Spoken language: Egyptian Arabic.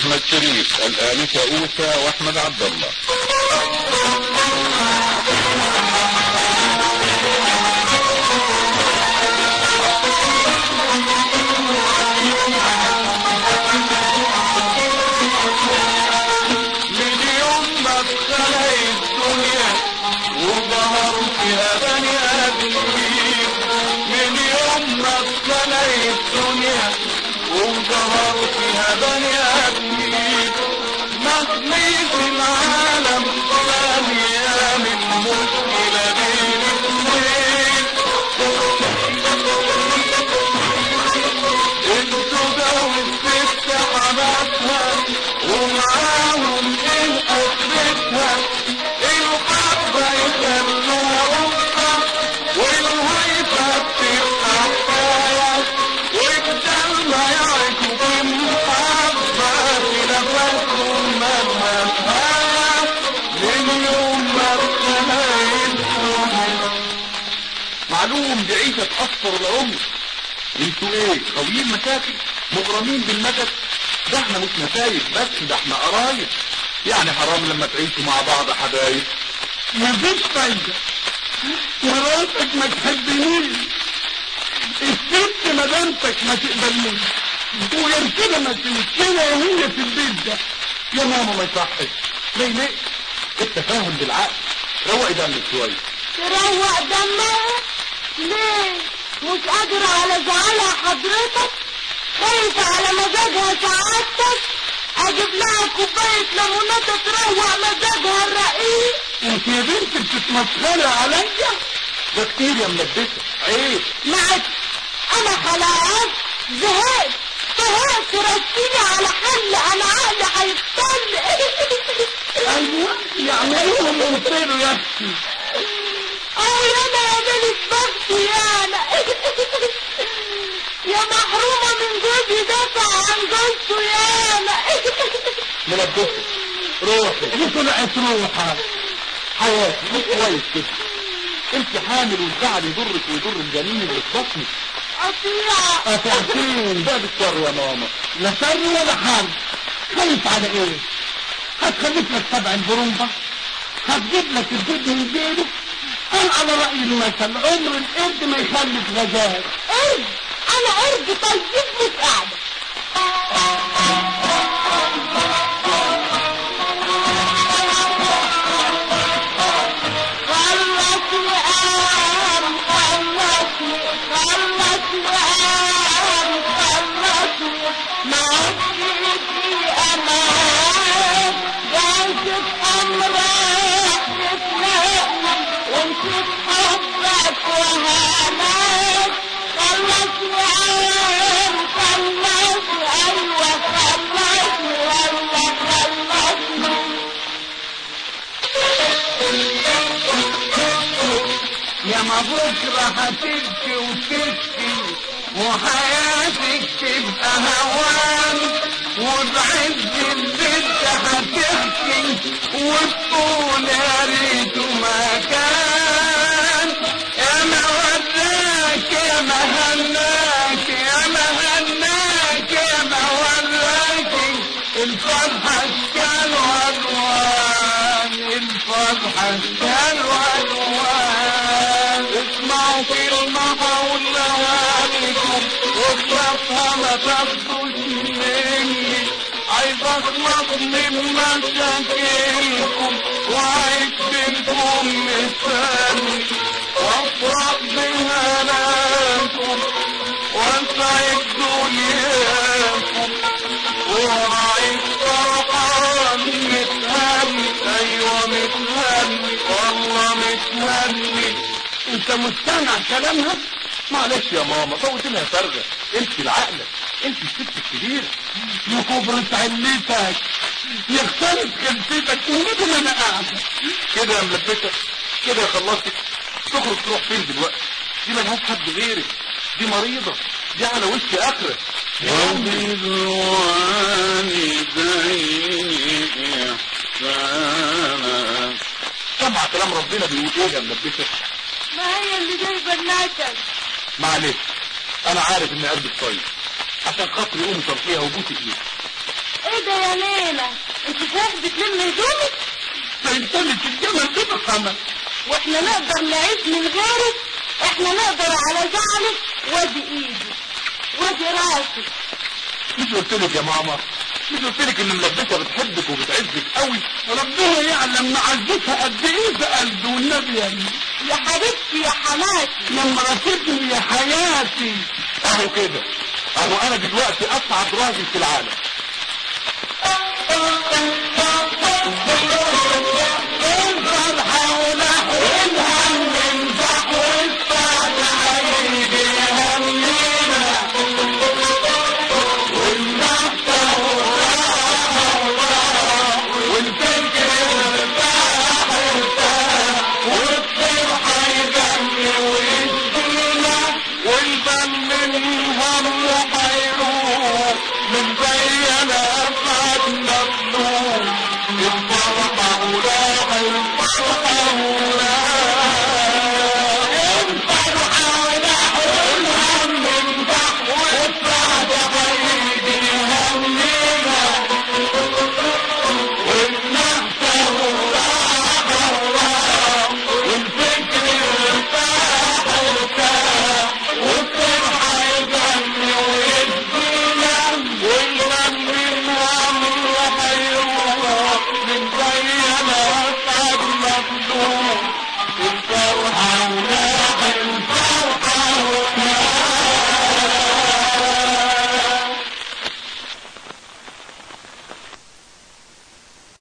احمد شريف الانسه اوسى واحمد عبد الله من يوم ما اتخلق الدنيا وظهر فيها بني ادمين من يوم ما اتخلق الدنيا وظهر فيها بني ادمين مخليق العالم ثانية من مشكلة بين اثنين الزوجة والست حماتها ومعاهم ايه اخرتها الحبة يخلوها أخرى والهيفة بتبقى حكاية والدلة يعيشوا في محبة خلافاتهم مالها نهاية من يوم ما ابتليتهم معلوم دي عيشة تأثر العمر انتوا ايه قويين مشاكل مغرمين بالنكد ده احنا مش نتايج بس ده احنا قرايب يعني حرام لما تعيشوا مع بعض حبايب مفيش فايدة مراتك ما تحبنيش الست مدامتك ما تقبلنيش وغير كده ما تمشينا وهي في البيت ده يا ماما ما يصحش ليه ليه التفاهم بالعقل روقي دمك شويه تروق دمها ليه مش قادرة على زعلها حضرتك خايفة على مزاجها سعادتك اجيب لها كوباية ليموناتة تروق مزاجها الرقيق انت يا بنت بتتمسخري عليا ده كتير يا ملبسه عيب معك انا خلاص زهقت زهقت رسيني على حل انا عقلي هيفصل ايوه يعملوا اللي قلت له يا اختي اه يا انا يا ملك بختي يا انا يا محرومة من جوزي دافع عن جوزته يا انا ملبسه روحي طلعت روحها حياتي مش كويس كده انت حامل والزعل يضرك ويضر الجنين اللي في بطنك قطيعة أفعتين ده بالشر يا ماما لا شر ولا حرب خايف على ايه هتخليك لك سبع البرمبة هتجيب لك الجد من جيبه انا على رأي المثل عمر القرد ما يخلف غزال قرد انا قرد طيب مش قاعدة خلصني قام خلصني خلصني قام خلصني ما عدتش في امان جايزة امرك تتلاقي ونسيت حبك وهناك خلصني قام خلصني ايوه خلصني والله خلصني يا ما بكرة هتبكي وتبكي وحياتك تبقى هوان وبعز البيت هتبكي وتقول يا ريته ما كان يا ما وراك يا ما هناك يا ما هناك يا ما وراك الفرحة اشكال والوان الفرحة اشكال والوان اسمعوا كلمة هقولها لكم واصرفها ما تاخدوش مني عايز اخلص من مشاكلكم وعايش بينكم مستني وافرح بهناكم واسعد دنياكم وراعي فرحان متهني ايوه متهني والله متهني انت مستمع كلامها معلش يا ماما فوت لها فرغة انت العقلة انت الست الكبيرة يا كبرة علتك يا خسارة خلفتك ونجم انا قاعدة كده يا ملبسة كده يا خلصتك تخرج تروح فين دلوقتي دي ملهاش حد غيرك دي مريضة دي على وش اخرة وبالوالدين إحسانا سمع كلام ربنا بيقول ايه يا ملبسة ما هي اللي جايبه النكد معلش انا عارف ان قلبك طيب عشان خاطري قومي صرفيها وبوسي ايدك ايه ده يا ليلى انت صحيح بتلم هدومك فانتلت الجمل دي بخمس واحنا نقدر نعيش من غيرك احنا نقدر على زعلك وادي ايدي وادي راسك مش قلت لك يا ماما مش قلت لك ان ملبسه بتحبك وبتعزك قوي ربنا يعلم معزتها قد ايه في قلبي والنبي يا ابني. يا حبيبتي يا حماتي لما رفضني يا حياتي اهو كده اهو انا دلوقتي اسعد راجل في العالم